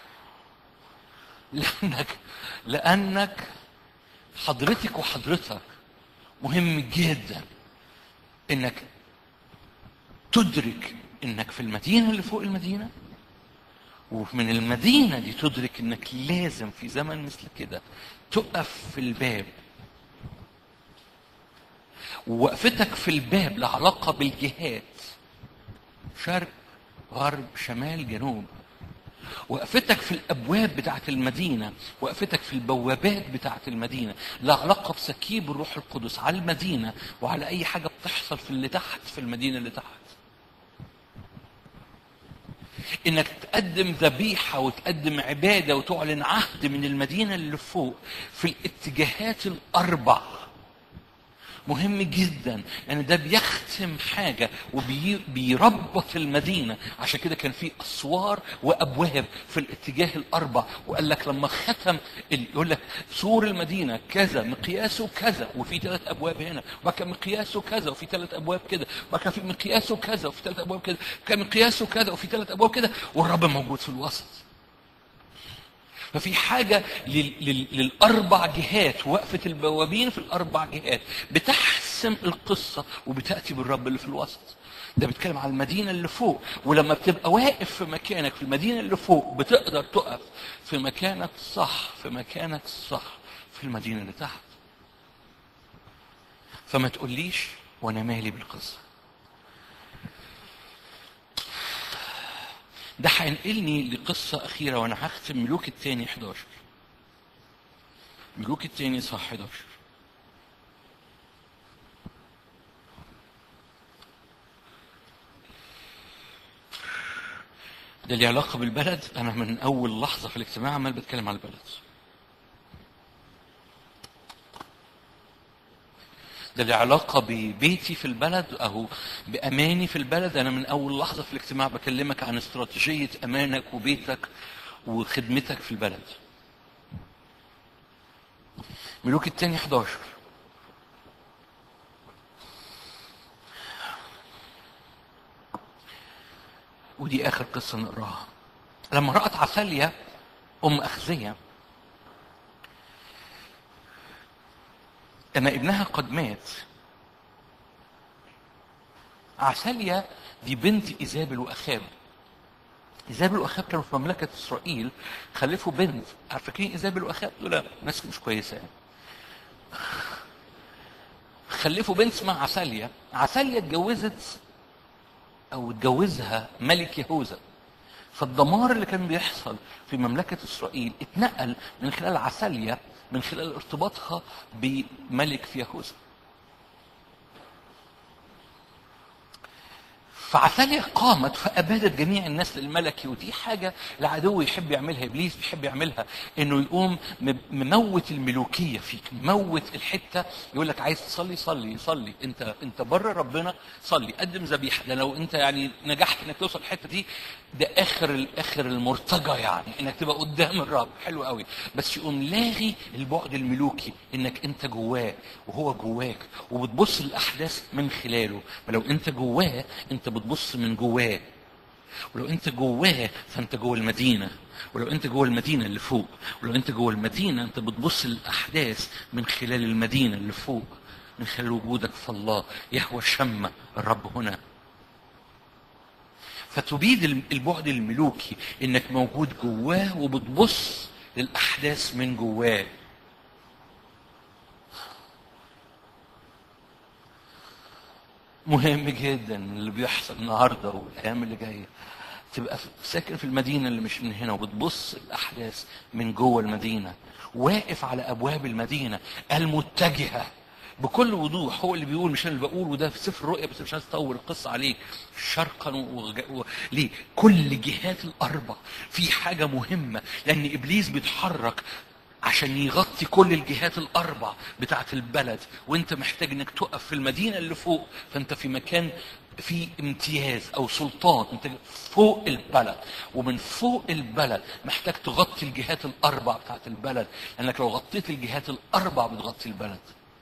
لانك لانك حضرتك وحضرتك مهم جدا انك تدرك انك في المدينه اللي فوق المدينه ومن المدينه دي تدرك انك لازم في زمن مثل كده تقف في الباب ووقفتك في الباب لها علاقه بالجهات شرق غرب شمال جنوب وقفتك في الابواب بتاعت المدينه وقفتك في البوابات بتاعت المدينه لا علاقه بسكيب الروح القدس على المدينه وعلى اي حاجه بتحصل في اللي تحت في المدينه اللي تحت انك تقدم ذبيحه وتقدم عباده وتعلن عهد من المدينه اللي فوق في الاتجاهات الاربع مهم جدا لان ده بيختم حاجه وبيربط المدينه عشان كده كان في اسوار وابواب في الاتجاه الاربع وقال لك لما ختم ال- يقول لك سور المدينه كذا مقياسه كذا وفي ثلاث ابواب هنا وبعد كده مقياسه كذا وفي ثلاث ابواب كده وبعد كده في مقياسه كذا وفي ثلاث ابواب كده كان مقياسه كذا وفي ثلاث ابواب كده والرب موجود في الوسط ففي حاجة لل... لل... للأربع جهات وقفة البوابين في الأربع جهات بتحسم القصة وبتأتي بالرب اللي في الوسط ده بيتكلم على المدينة اللي فوق ولما بتبقى واقف في مكانك في المدينة اللي فوق بتقدر تقف في مكانك صح في مكانك صح في المدينة اللي تحت فما تقوليش وانا مالي بالقصه ده هينقلني لقصة أخيرة وأنا هختم ملوك التاني 11 ملوك التاني صح 11 ده ليه علاقة بالبلد أنا من أول لحظة في الاجتماع عمال بتكلم على البلد ده ليه علاقة ببيتي في البلد أو بأماني في البلد أنا من أول لحظة في الاجتماع بكلمك عن استراتيجية أمانك وبيتك وخدمتك في البلد ملوك التاني 11 ودي آخر قصة نقراها لما رأت عسالية أم أخزية أن ابنها قد مات عسالية دي بنت إيزابل وأخاب إيزابل وأخاب كانوا في مملكة إسرائيل خلفوا بنت عارف فاكرين إيزابل وأخاب دول ناس مش كويسة يعني. خلفوا بنت اسمها عسالية عسالية اتجوزت او اتجوزها ملك يهوذا فالدمار اللي كان بيحصل في مملكة إسرائيل اتنقل من خلال عسالية من خلال ارتباطها بملك في يهوذا فعسالية قامت فأبادت جميع النسل الملكي ودي حاجة العدو يحب يعملها إبليس بيحب يعملها إنه يقوم م- مموت الملوكية فيك مموت الحتة يقول لك عايز تصلي صلي صلي أنت أنت بره ربنا صلي قدم ذبيحة ده لو أنت يعني نجحت إنك توصل الحتة دي ده آخر آخر المرتجى يعني إنك تبقى قدام الرب حلو قوي بس يقوم لاغي البعد الملوكي إنك أنت جواه وهو جواك وبتبص للأحداث من خلاله فلو أنت جواه أنت بتبص من جواه ولو انت جواه فانت جوه المدينه ولو انت جوه المدينه اللي فوق ولو انت جوه المدينه انت بتبص للاحداث من خلال المدينه اللي فوق من خلال وجودك في الله يهوى الشمة الرب هنا فتبيد البعد الملوكي انك موجود جواه وبتبص للاحداث من جواه مهم جدا اللي بيحصل النهارده والايام اللي جايه تبقى ساكن في المدينه اللي مش من هنا وبتبص الاحداث من جوه المدينه واقف على ابواب المدينه المتجهه بكل وضوح هو اللي بيقول مش انا اللي بقول وده في سفر الرؤيا بس مش عايز اطول القصه عليك شرقا وغ... و... ليه؟ كل جهات الاربع في حاجه مهمه لان ابليس بيتحرك عشان يغطي كل الجهات الاربع بتاعت البلد وانت محتاج انك تقف في المدينه اللي فوق فانت في مكان في امتياز او سلطان انت فوق البلد ومن فوق البلد محتاج تغطي الجهات الاربع بتاعت البلد لانك لو غطيت الجهات الاربع بتغطي البلد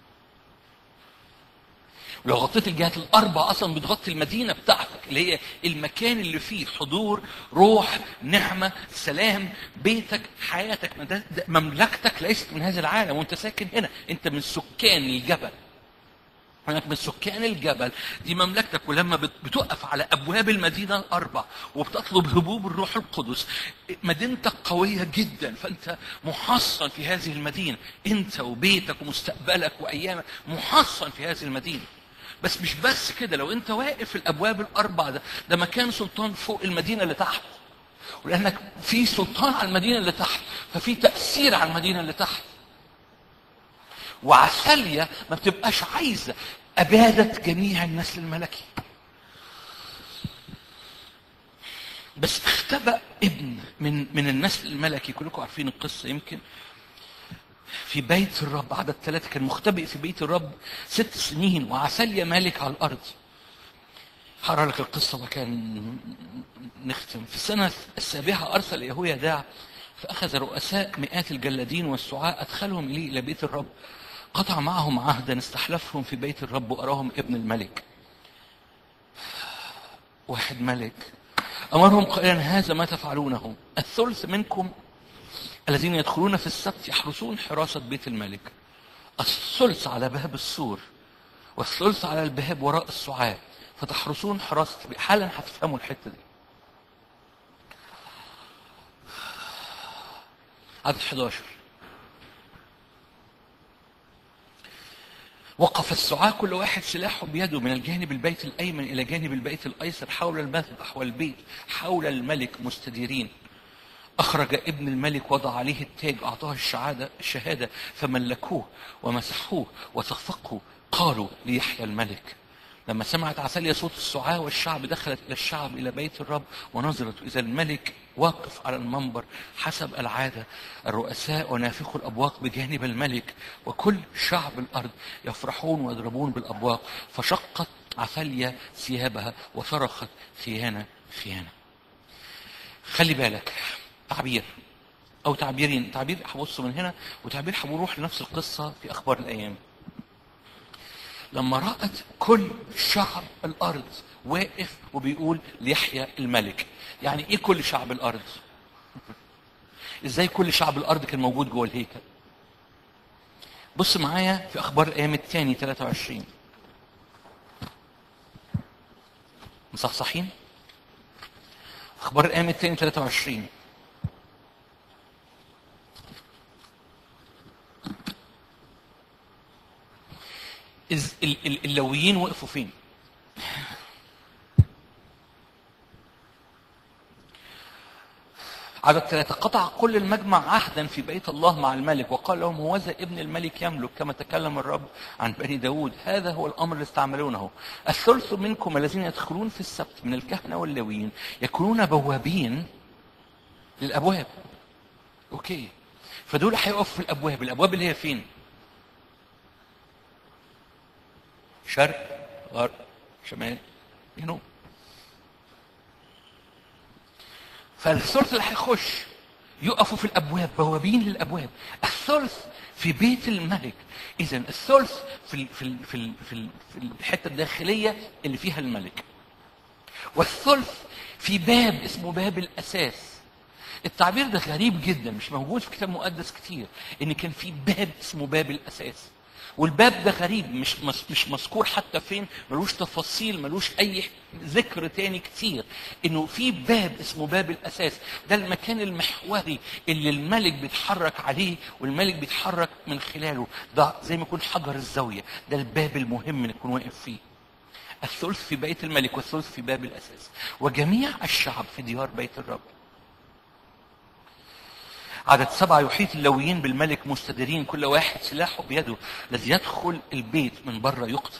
ولو غطيت الجهات الاربع اصلا بتغطي المدينه بتاعتك اللي هي المكان اللي فيه حضور روح نعمه سلام بيتك حياتك ده ده مملكتك ليست من هذا العالم وانت ساكن هنا انت من سكان الجبل انك من سكان الجبل دي مملكتك ولما بت- بتقف على ابواب المدينه الاربع وبتطلب هبوب الروح القدس مدينتك قويه جدا فانت محصن في هذه المدينه انت وبيتك ومستقبلك وايامك محصن في هذه المدينه بس مش بس كده لو انت واقف في الابواب الاربع ده ده مكان سلطان فوق المدينه اللي تحت ولانك في سلطان على المدينه اللي تحت ففي تاثير على المدينه اللي تحت وعسالية ما بتبقاش عايزة أبادة جميع النسل الملكي بس اختبأ ابن من من النسل الملكي كلكم عارفين القصة يمكن في بيت الرب عدد ثلاثة كان مختبئ في بيت الرب ست سنين وعسالية مالك على الأرض هقرا لك القصة وكان نختم في السنة السابعة أرسل يهويداع فأخذ رؤساء مئات الجلادين والسعاء أدخلهم إليه إلى بيت الرب قطع معهم عهدا استحلفهم في بيت الرب وأراهم ابن الملك واحد ملك أمرهم قائلا هذا ما تفعلونه الثلث منكم الذين يدخلون في السبت يحرسون حراسة بيت الملك الثلث على باب السور والثلث على الباب وراء السعاة فتحرسون حراسة البيت حالا هتفهموا الحتة دي عدد 11 وقف السعاة كل واحد سلاحه بيده من الجانب البيت الأيمن إلى جانب البيت الأيسر حول المذبح والبيت حول الملك مستديرين أخرج ابن الملك وضع عليه التاج أعطاه الشهادة الشهادة فملكوه ومسحوه وتفقوا قالوا ليحيى الملك لما سمعت عسالية صوت السعاة والشعب دخلت إلى الشعب إلى بيت الرب ونظرت إذا الملك واقف على المنبر حسب العادة الرؤساء ونافخوا الأبواق بجانب الملك وكل شعب الأرض يفرحون ويضربون بالأبواق فشقت عثاليا ثيابها وصرخت خيانة خيانة خلي بالك تعبير أو تعبيرين تعبير هبص من هنا وتعبير هنروح لنفس القصة في أخبار الأيام لما رأت كل شعب الأرض واقف وبيقول ليحيى الملك يعني إيه كل شعب الأرض إزاي كل شعب الأرض كان موجود جوه الهيكل بص معايا في أخبار الأيام الثاني 23 مصحصحين أخبار الأيام الثاني 23 إز ال- ال- اللويين وقفوا فين؟ عدد ثلاثة قطع كل المجمع عهدا في بيت الله مع الملك وقال لهم هوذا ابن الملك يملك كما تكلم الرب عن بني داود هذا هو الأمر اللي استعملونه الثلث منكم الذين يدخلون في السبت من الكهنة واللويين يكونون بوابين للأبواب أوكي فدول هيقفوا في الأبواب الأبواب اللي هي فين؟ شرق غرب شمال جنوب فالثلث اللي هيخش يقفوا في الابواب بوابين للابواب الثلث في بيت الملك اذا الثلث في ال في ال في ال في, ال في الحته الداخليه اللي فيها الملك والثلث في باب اسمه باب الاساس التعبير ده غريب جدا مش موجود في كتاب مقدس كتير ان كان في باب اسمه باب الاساس والباب ده غريب مش مش مش مذكور حتى فين ملوش تفاصيل ملوش اي ذكر تاني كتير انه في باب اسمه باب الاساس ده المكان المحوري اللي الملك بيتحرك عليه والملك بيتحرك من خلاله ده زي ما يكون حجر الزاويه ده الباب المهم اللي يكون واقف فيه الثلث في بيت الملك والثلث في باب الاساس وجميع الشعب في ديار بيت الرب عدد سبعة يحيط اللويين بالملك مستديرين كل واحد سلاحه بيده الذي يدخل البيت من بره يقتل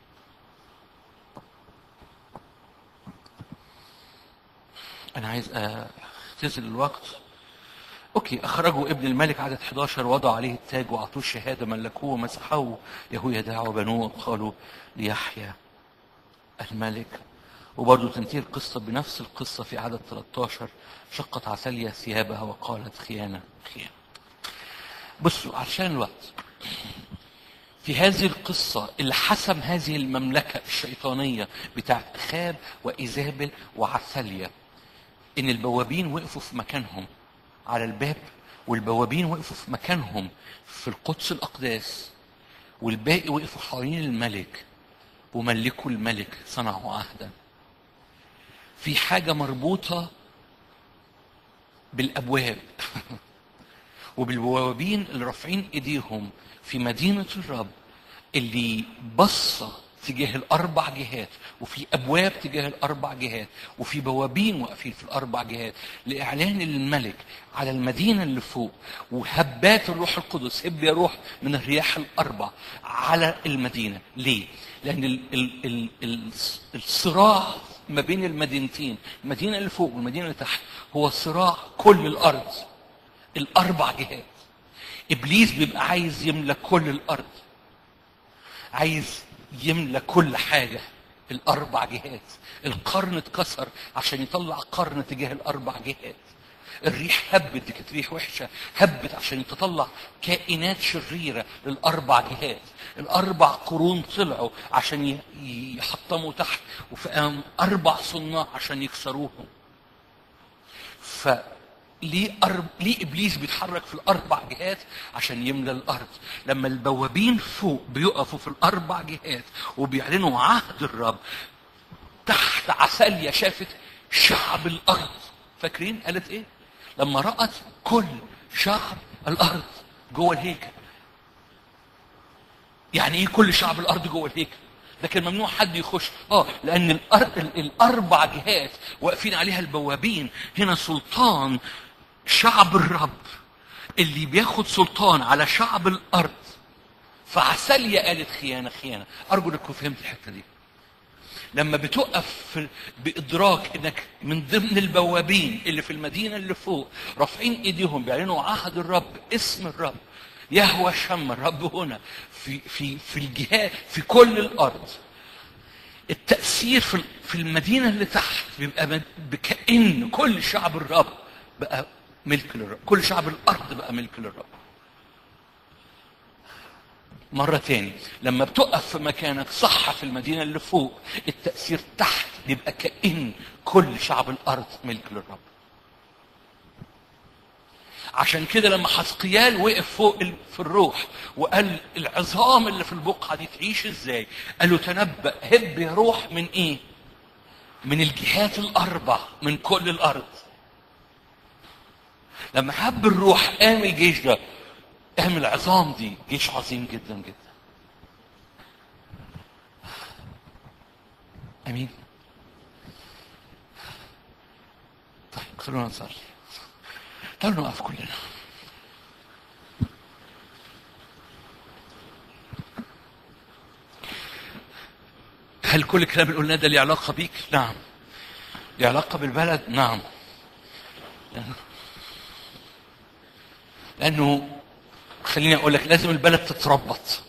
أنا عايز أختزل الوقت أوكي أخرجوا ابن الملك عدد 11 وضعوا عليه التاج وأعطوه الشهادة ملكوه ومسحوه يهويداع وبنوه وقالوا ليحيى الملك وبرضه تنتهي القصة بنفس القصة في عدد 13 شقت عسالية ثيابها وقالت خيانة خيانة بصوا عشان الوقت في هذه القصة اللي حسم هذه المملكة الشيطانية بتاعت أخاب وإيزابل وعثالية إن البوابين وقفوا في مكانهم على الباب والبوابين وقفوا في مكانهم في القدس الأقداس والباقي وقفوا حوالين الملك وملكوا الملك صنعوا عهدا في حاجة مربوطة بالأبواب وبالبوابين اللي رافعين ايديهم في مدينة الرب اللي بصة تجاه الأربع جهات وفي أبواب تجاه الأربع جهات وفي بوابين واقفين في الأربع جهات لإعلان الملك على المدينة اللي فوق وهبات الروح القدس هب يا روح من الرياح الأربع على المدينة ليه؟ لأن ال ال ال ال الصراع ما بين المدينتين المدينة اللي فوق والمدينة اللي تحت هو صراع كل الأرض الأربع جهات إبليس بيبقى عايز يملك كل الأرض عايز يملى كل حاجة الأربع جهات القرن اتكسر عشان يطلع قرن تجاه الأربع جهات الريح هبت دي كانت ريح وحشة هبت عشان تطلع كائنات شريرة للأربع جهات الأربع قرون طلعوا عشان ي- يحطموا تحت وفقام أربع صناع عشان يكسروهم ف ليه أرب... ليه ابليس بيتحرك في الاربع جهات عشان يملى الارض لما البوابين فوق بيقفوا في الاربع جهات وبيعلنوا عهد الرب تحت عساليا شافت شعب الارض فاكرين قالت ايه لما رأت كل شعب الارض جوه الهيكل يعني ايه كل شعب الارض جوه الهيكل ده كان ممنوع حد يخش اه لان الأر... ال- الاربع جهات واقفين عليها البوابين هنا سلطان شعب الرب اللي بياخد سلطان على شعب الارض فعساليا قالت خيانه خيانه ارجو انكم فهمت الحته دي لما بتقف في بادراك انك من ضمن البوابين اللي في المدينه اللي فوق رافعين ايديهم بيعلنوا عهد الرب اسم الرب يهوى شم الرب هنا في في في الجهات في كل الارض التاثير في في المدينه اللي تحت بيبقى من- بكأن كل شعب الرب بقى ملك للرب كل شعب الارض بقى ملك للرب مرة تاني لما بتقف في مكانك صح في المدينة اللي فوق التأثير تحت بيبقى كأن كل شعب الأرض ملك للرب عشان كده لما حسقيال وقف فوق ال- في الروح وقال العظام اللي في البقعة دي تعيش ازاي قال له تنبأ هب يا روح من ايه من الجهات الأربع من كل الأرض لما حب الروح قام الجيش ده قام العظام دي جيش عظيم جدا جدا امين طيب خلونا نصلي تعالوا نقف كلنا هل كل الكلام اللي قلناه ده ليه علاقة بيك؟ نعم. ليه علاقة بالبلد؟ نعم. لأنه, لأنه خليني أقول لك لازم البلد تتربط.